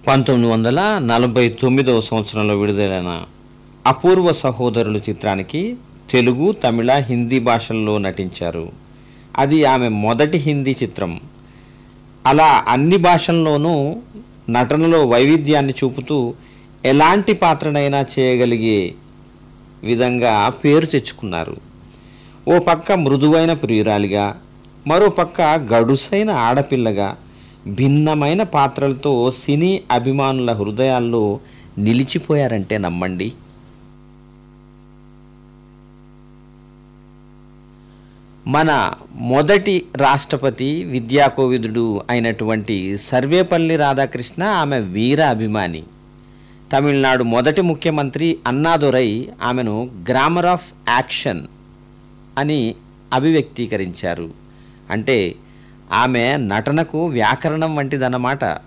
పంతొమ్మిది వందల నలభై తొమ్మిదవ సంవత్సరంలో విడుదలైన అపూర్వ సహోదరులు చిత్రానికి తెలుగు తమిళ హిందీ భాషల్లో నటించారు అది ఆమె మొదటి హిందీ చిత్రం అలా అన్ని భాషల్లోనూ నటనలో వైవిధ్యాన్ని చూపుతూ ఎలాంటి పాత్రనైనా చేయగలిగే విధంగా పేరు తెచ్చుకున్నారు ఓ పక్క మృదువైన ప్రియురాలిగా మరో పక్క గడుసైన ఆడపిల్లగా భిన్నమైన పాత్రలతో సినీ అభిమానుల హృదయాల్లో నిలిచిపోయారంటే నమ్మండి మన మొదటి రాష్ట్రపతి విద్యాకోవిదుడు అయినటువంటి సర్వేపల్లి రాధాకృష్ణ ఆమె వీర అభిమాని తమిళనాడు మొదటి ముఖ్యమంత్రి అన్నాదురై ఆమెను గ్రామర్ ఆఫ్ యాక్షన్ అని అభివ్యక్తీకరించారు అంటే ఆమె నటనకు వ్యాకరణం వంటిదన్నమాట